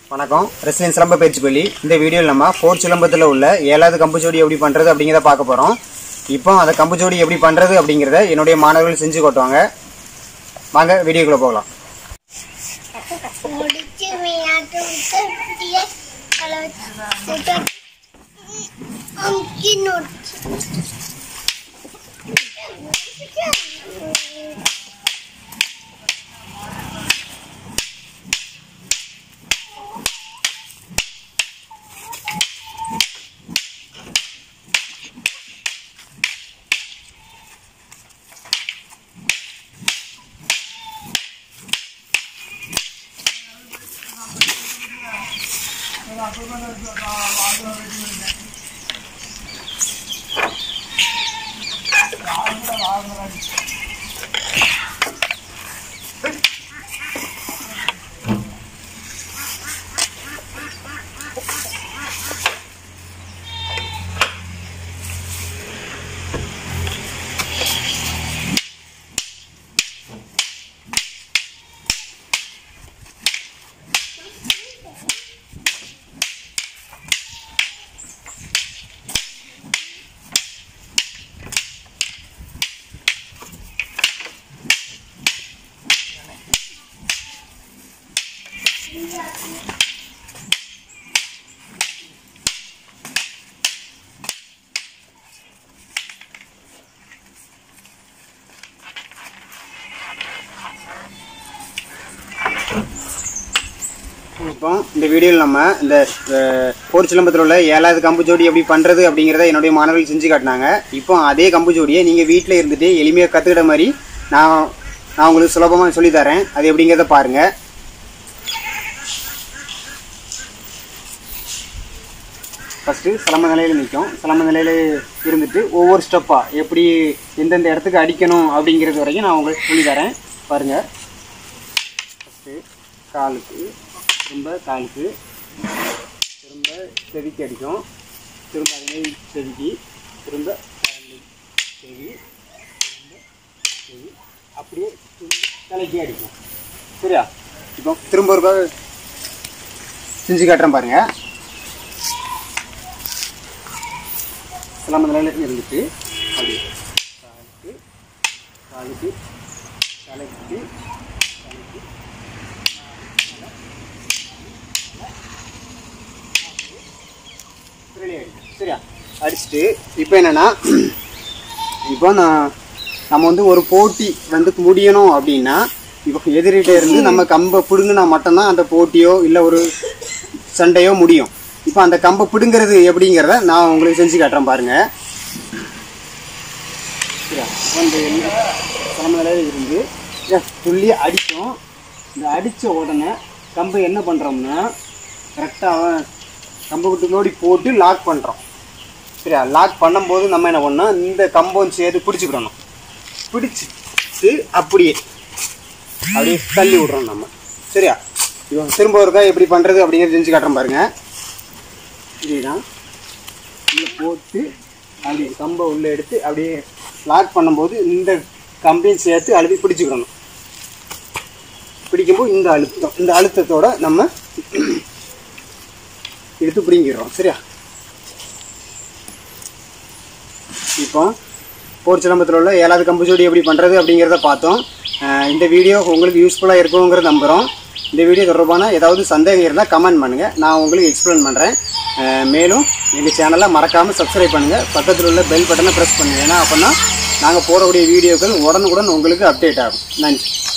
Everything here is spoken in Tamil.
வணக்கம் ரெஸ்லிங் சிலம்ப பயிற்சி பள்ளி இந்த வீடியோவில் நம்ம போர் சிலம்பத்தில் உள்ள ஏழாவது கம்பு ஜோடி எப்படி பண்ணுறது அப்படிங்கிறத பார்க்க போகிறோம் இப்போ அந்த கம்பு ஜோடி எப்படி பண்ணுறது அப்படிங்கிறத என்னுடைய மாணவர்கள் செஞ்சு கொட்டுவாங்க வாங்க வீடியோக்குள்ளே போகலாம் முடிச்சு விளையாட்டு விட்டு குட்டியை கலவச்சு அமுக்கி நொடிச்சு இப்போ இந்த வீடியோவில் நம்ம இந்த அஹ், போர் சிலம்பத்தில் உள்ள ஏழாவது கம்பு ஜோடி எப்படி பண்ணுறது அப்படிங்கிறத என்னுடைய மாணவர்கள் செஞ்சு காட்டினாங்க இப்போ அதே கம்பு ஜோடியை நீங்கள் வீட்டில் இருந்துட்டு எளிமையாக கற்றுக்கிட்ட மாதிரி நான் நான் உங்களுக்கு சுலபமாக சொல்லித்தரேன் அது எப்படிங்கிறத பாருங்கள் ஃபஸ்ட்டு சிலம்ப நிலையில் நிற்கும் சிலம்ப நிலையில் இருந்துட்டு ஒவ்வொரு ஸ்டெப்பாக எப்படி எந்தெந்த இடத்துக்கு அடிக்கணும் அப்படிங்கிறது வரைக்கும் நான் உங்களுக்கு சொல்லித்தரேன் பாருங்கள் ஃபஸ்ட்டு காலுக்கு திரும்ப காலுக்கு திரும்ப செதுக்கி அடிக்கும் திரும்ப அதே செதுக்கி திரும்ப காலு செவி திரும்ப செவி அப்படியே திரும்ப தலைக்கு அடிக்கும் சரியா இப்போ திரும்ப ஒரு கா- செஞ்சு காட்டுறேன் பாருங்கள் சிலம்ப நிலையில் இருந்துட்டு அப்படியே காலுக்கு காலுக்கு தலைக்கு தலைக்கு ரெடி ஆயிடுச்சு. சரியா அடிச்சுட்டு இப்போ என்னன்னா இப்போ நான் நம்ம வந்து ஒரு போட்டி வந்து முடியணும் அப்படின்னா இப்போ எதிரிட்ட இருந்து நம்ம கம்பை பிடுங்கினா மட்டும்தான் அந்த போட்டியோ இல்லை ஒரு சண்டையோ முடியும் இப்போ அந்த கம்பை பிடுங்கிறது எப்படிங்கிறத நான் உங்களுக்கு செஞ்சு காட்டுறேன் பாருங்க சரியா இப்போ இந்த சமநிலையில் இருந்து இதை துள்ளி அடிக்கும் இந்த அடித்த உடனே கம்பை என்ன பண்ணுறோம்னா கரெக்டாக கம்பை விட்டு நோடி போட்டு லாக் பண்ணுறோம் சரியா லாக் பண்ணும்போது நம்ம என்ன பண்ணோம் இந்த கம்பம் சேர்த்து பிடிச்சிக்கிடணும் பிடிச்சிட்டு அப்படியே அப்படியே தள்ளி விட்றோம் நம்ம சரியா இப்போ திரும்ப ஒருக்கா எப்படி பண்ணுறது அப்படிங்கிறது செஞ்சு காட்டுறோம் பாருங்க இதுதான் உள்ள போட்டு அப்படி கம்பை உள்ளே எடுத்து அப்படியே லாக் பண்ணும்போது இந்த கம்பையும் சேர்த்து அழுத்தி பிடிச்சிக்கிடணும் பிடிக்கும்போது இந்த அழுத்தம் இந்த அழுத்தத்தோட நம்ம எடுத்து பிடிங்கிடுறோம் சரியா இப்போ போர் சிலம்பத்தில் உள்ள ஏழாவது கம்பு ஜோடி எப்படி பண்ணுறது அப்படிங்கிறத பார்த்தோம் அஹ் இந்த வீடியோ உங்களுக்கு யூஸ்ஃபுல்லாக இருக்குங்கிறத நம்புகிறோம் இந்த வீடியோ தொடர்பான ஏதாவது சந்தேகம் இருந்தால் கமெண்ட் பண்ணுங்கள் நான் உங்களுக்கு எக்ஸ்பிளைன் பண்ணுறேன் மேலும் எங்கள் சேனலை மறக்காமல் சப்ஸ்கிரைப் பண்ணுங்கள் பக்கத்தில் உள்ள பெல் பட்டனை ப்ரெஸ் பண்ணுங்கள் ஏன்னா அப்படின்னா நாங்கள் போடக்கூடிய வீடியோக்கள் உடனுக்குடன் உங்களுக்கு அப்டேட் ஆகும் நன்றி